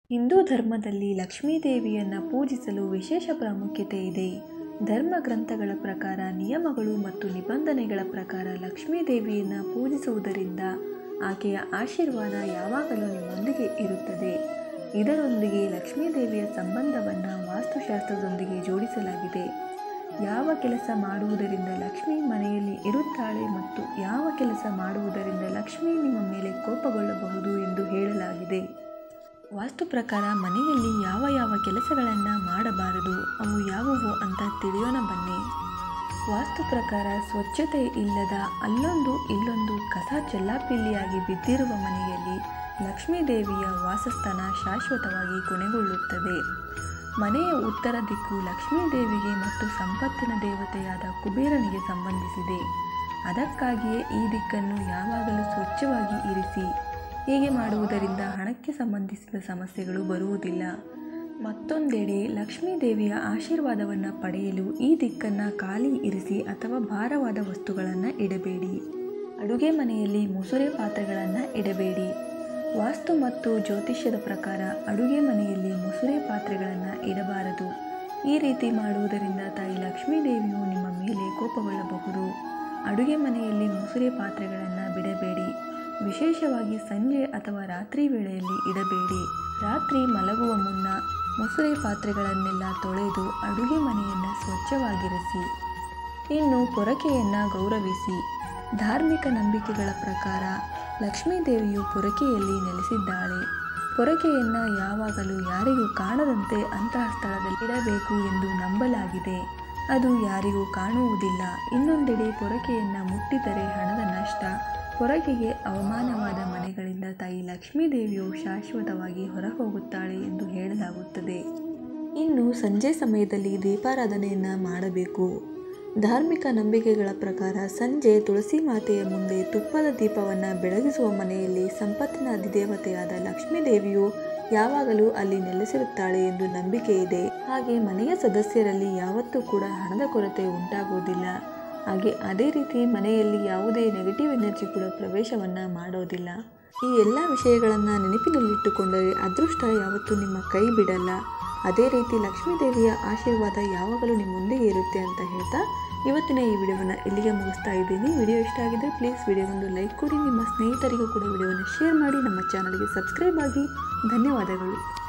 ಹಿಂದೂ ಧರ್ಮದಲ್ಲಿ ಲಕ್ಷ್ಮೀದೇವಿಯನ್ನು ಪೂಜಿಸಲು ವಿಶೇಷ ಪ್ರಾಮುಖ್ಯತೆ ಇದೆ ಧರ್ಮ ಗ್ರಂಥಗಳ ಪ್ರಕಾರ ನಿಯಮಗಳು ಮತ್ತು ನಿಬಂಧನೆಗಳ ಪ್ರಕಾರ ಲಕ್ಷ್ಮೀದೇವಿಯನ್ನು ಪೂಜಿಸುವುದರಿಂದ ಆಕೆಯ ಆಶೀರ್ವಾದ ಯಾವಾಗಲೂ ನಿಮ್ಮೊಂದಿಗೆ ಇರುತ್ತದೆ ಇದರೊಂದಿಗೆ ಲಕ್ಷ್ಮೀದೇವಿಯ ಸಂಬಂಧವನ್ನು ವಾಸ್ತುಶಾಸ್ತ್ರದೊಂದಿಗೆ ಜೋಡಿಸಲಾಗಿದೆ ಯಾವ ಕೆಲಸ ಮಾಡುವುದರಿಂದ ಲಕ್ಷ್ಮಿ ಮನೆಯಲ್ಲಿ ಇರುತ್ತಾಳೆ ಮತ್ತು ಯಾವ ಕೆಲಸ ಮಾಡುವುದರಿಂದ ಲಕ್ಷ್ಮಿ ನಿಮ್ಮ ಮೇಲೆ ಕೋಪಗೊಳ್ಳಬಹುದು ಎಂದು ಹೇಳಲಾಗಿದೆ ವಾಸ್ತು ಪ್ರಕಾರ ಮನೆಯಲ್ಲಿ ಯಾವ ಯಾವ ಕೆಲಸಗಳನ್ನು ಮಾಡಬಾರದು ಅವು ಯಾವುವು ಅಂತ ತಿಳಿಯೋಣ ಬನ್ನಿ ವಾಸ್ತು ಪ್ರಕಾರ ಸ್ವಚ್ಛತೆ ಇಲ್ಲದ ಅಲ್ಲೊಂದು ಇಲ್ಲೊಂದು ಕಸ ಚೆಲ್ಲಾಪಿಲ್ಲಿಯಾಗಿ ಬಿದ್ದಿರುವ ಮನೆಯಲ್ಲಿ ಲಕ್ಷ್ಮೀದೇವಿಯ ವಾಸಸ್ಥಾನ ಶಾಶ್ವತವಾಗಿ ಕೊನೆಗೊಳ್ಳುತ್ತದೆ ಮನೆಯ ಉತ್ತರ ದಿಕ್ಕು ಲಕ್ಷ್ಮೀದೇವಿಗೆ ಮತ್ತು ಸಂಪತ್ತಿನ ದೇವತೆಯಾದ ಕುಬೇರನಿಗೆ ಸಂಬಂಧಿಸಿದೆ ಅದಕ್ಕಾಗಿಯೇ ಈ ದಿಕ್ಕನ್ನು ಯಾವಾಗಲೂ ಸ್ವಚ್ಛವಾಗಿ ಇರಿಸಿ ಹೀಗೆ ಮಾಡುವುದರಿಂದ ಹಣಕ್ಕೆ ಸಂಬಂಧಿಸಿದ ಸಮಸ್ಯೆಗಳು ಬರುವುದಿಲ್ಲ ಮತ್ತೊಂದೆಡೆ ಲಕ್ಷ್ಮೀದೇವಿಯ ಆಶೀರ್ವಾದವನ್ನು ಪಡೆಯಲು ಈ ದಿಕ್ಕನ್ನು ಖಾಲಿ ಇರಿಸಿ ಅಥವಾ ಭಾರವಾದ ವಸ್ತುಗಳನ್ನು ಇಡಬೇಡಿ ಅಡುಗೆ ಮನೆಯಲ್ಲಿ ಮುಸುರೆ ಪಾತ್ರೆಗಳನ್ನು ಇಡಬೇಡಿ ವಾಸ್ತು ಮತ್ತು ಜ್ಯೋತಿಷ್ಯದ ಪ್ರಕಾರ ಅಡುಗೆ ಮನೆಯಲ್ಲಿ ಮುಸುರೆ ಪಾತ್ರೆಗಳನ್ನು ಇಡಬಾರದು ಈ ರೀತಿ ಮಾಡುವುದರಿಂದ ತಾಯಿ ಲಕ್ಷ್ಮೀದೇವಿಯು ನಿಮ್ಮ ಮೇಲೆ ಕೋಪಗೊಳ್ಳಬಹುದು ಅಡುಗೆ ಮನೆಯಲ್ಲಿ ಮುಸುರೆ ಪಾತ್ರೆಗಳನ್ನು ಬಿಡಬೇಡಿ ವಿಶೇಷವಾಗಿ ಸಂಜೆ ಅಥವಾ ರಾತ್ರಿ ವೇಳೆಯಲ್ಲಿ ಇಡಬೇಡಿ ರಾತ್ರಿ ಮಲಗುವ ಮುನ್ನ ಮುಸುರೆ ಪಾತ್ರೆಗಳನ್ನೆಲ್ಲ ತೊಳೆದು ಅಡುಗೆ ಮನೆಯನ್ನು ಸ್ವಚ್ಛವಾಗಿರಿಸಿ ಇನ್ನು ಪೊರಕೆಯನ್ನು ಗೌರವಿಸಿ ಧಾರ್ಮಿಕ ನಂಬಿಕೆಗಳ ಪ್ರಕಾರ ಲಕ್ಷ್ಮೀದೇವಿಯು ಪೊರಕೆಯಲ್ಲಿ ನೆಲೆಸಿದ್ದಾಳೆ ಪೊರಕೆಯನ್ನು ಯಾವಾಗಲೂ ಯಾರಿಗೂ ಕಾಣದಂತೆ ಅಂತಹ ಸ್ಥಳದಲ್ಲಿ ಇಡಬೇಕು ಎಂದು ನಂಬಲಾಗಿದೆ ಅದು ಯಾರಿಗೂ ಕಾಣುವುದಿಲ್ಲ ಇನ್ನೊಂದೆಡೆ ಪೊರಕೆಯನ್ನು ಮುಟ್ಟಿದರೆ ಹಣದ ನಷ್ಟ ಹೊರಗೆಗೆ ಅವಮಾನವಾದ ಮನೆಗಳಿಂದ ತಾಯಿ ಲಕ್ಷ್ಮೀದೇವಿಯು ಶಾಶ್ವತವಾಗಿ ಹೊರಹೋಗುತ್ತಾಳೆ ಎಂದು ಹೇಳಲಾಗುತ್ತದೆ ಇನ್ನು ಸಂಜೆ ಸಮಯದಲ್ಲಿ ದೀಪಾರಾಧನೆಯನ್ನು ಮಾಡಬೇಕು ಧಾರ್ಮಿಕ ನಂಬಿಕೆಗಳ ಪ್ರಕಾರ ಸಂಜೆ ತುಳಸಿ ಮಾತೆಯ ಮುಂದೆ ತುಪ್ಪದ ದೀಪವನ್ನು ಬೆಳಗಿಸುವ ಮನೆಯಲ್ಲಿ ಸಂಪತ್ತಿನ ಅಧಿದೇವತೆಯಾದ ಲಕ್ಷ್ಮೀದೇವಿಯು ಯಾವಾಗಲೂ ಅಲ್ಲಿ ನೆಲೆಸಿರುತ್ತಾಳೆ ಎಂದು ನಂಬಿಕೆ ಇದೆ ಹಾಗೆ ಮನೆಯ ಸದಸ್ಯರಲ್ಲಿ ಯಾವತ್ತೂ ಕೂಡ ಹಣದ ಕೊರತೆ ಉಂಟಾಗುವುದಿಲ್ಲ ಹಾಗೆ ಅದೇ ರೀತಿ ಮನೆಯಲ್ಲಿ ಯಾವುದೇ ನೆಗೆಟಿವ್ ಎನರ್ಜಿ ಕೂಡ ಪ್ರವೇಶವನ್ನು ಮಾಡೋದಿಲ್ಲ ಈ ಎಲ್ಲ ವಿಷಯಗಳನ್ನು ನೆನಪಿನಲ್ಲಿಟ್ಟುಕೊಂಡರೆ ಅದೃಷ್ಟ ಯಾವತ್ತೂ ನಿಮ್ಮ ಕೈ ಬಿಡಲ್ಲ ಅದೇ ರೀತಿ ಲಕ್ಷ್ಮೀದೇವಿಯ ಆಶೀರ್ವಾದ ಯಾವಾಗಲೂ ನಿಮ್ಮೊಂದಿಗೆ ಇರುತ್ತೆ ಅಂತ ಹೇಳ್ತಾ ಇವತ್ತಿನ ಈ ವಿಡಿಯೋವನ್ನು ಇಲ್ಲಿಗೆ ಮುಗಿಸ್ತಾ ಇದ್ದೀನಿ ವಿಡಿಯೋ ಇಷ್ಟ ಆಗಿದ್ದರೆ ಪ್ಲೀಸ್ ವಿಡಿಯೋಗೊಂದು ಲೈಕ್ ಕೊಡಿ ನಿಮ್ಮ ಸ್ನೇಹಿತರಿಗೂ ಕೂಡ ವಿಡಿಯೋವನ್ನು ಶೇರ್ ಮಾಡಿ ನಮ್ಮ ಚಾನಲ್ಗೆ ಸಬ್ಸ್ಕ್ರೈಬ್ ಆಗಿ ಧನ್ಯವಾದಗಳು